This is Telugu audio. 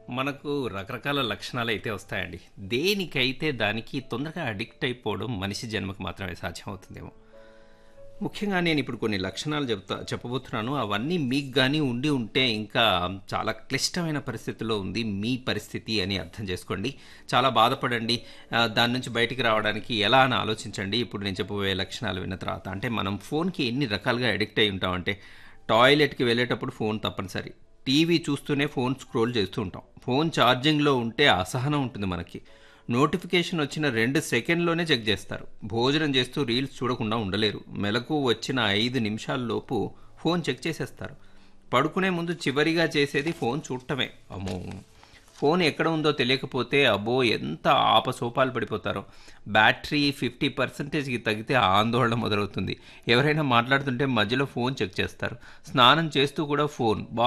మనకు రకరకాల లక్షణాలు అయితే వస్తాయండి దేనికైతే దానికి తొందరగా అడిక్ట్ అయిపోవడం మనిషి జన్మకు మాత్రమే సాధ్యమవుతుందేమో ముఖ్యంగా నేను ఇప్పుడు కొన్ని లక్షణాలు చెప్తా చెప్పబోతున్నాను అవన్నీ మీకు కానీ ఉండి ఉంటే ఇంకా చాలా క్లిష్టమైన పరిస్థితిలో ఉంది మీ పరిస్థితి అని అర్థం చేసుకోండి చాలా బాధపడండి ఆ, దాని నుంచి బయటికి రావడానికి ఎలా అని ఆలోచించండి ఇప్పుడు నేను చెప్పబోయే లక్షణాలు విన్న తర్వాత అంటే మనం ఫోన్కి ఎన్ని రకాలుగా అడిక్ట్ అయి ఉంటామంటే టాయిలెట్కి వెళ్ళేటప్పుడు ఫోన్ తప్పనిసరి టీవీ చూస్తూనే ఫోన్ స్క్రోల్ చేస్తూ ఉంటాం ఫోన్ ఛార్జింగ్లో ఉంటే అసహనం ఉంటుంది మనకి నోటిఫికేషన్ వచ్చిన రెండు సెకండ్లోనే చెక్ చేస్తారు భోజనం చేస్తూ రీల్స్ చూడకుండా ఉండలేరు మెలకు వచ్చిన ఐదు నిమిషాల్లోపు ఫోన్ చెక్ చేసేస్తారు పడుకునే ముందు చివరిగా చేసేది ఫోన్ చూడటమే అమ్మో ఫోన్ ఎక్కడ ఉందో తెలియకపోతే అబ్బో ఎంత ఆపసోపాలు పడిపోతారో బ్యాటరీ ఫిఫ్టీ పర్సెంటేజ్కి తగ్గితే ఆందోళన మొదలవుతుంది ఎవరైనా మాట్లాడుతుంటే మధ్యలో ఫోన్ చెక్ చేస్తారు స్నానం చేస్తూ కూడా ఫోన్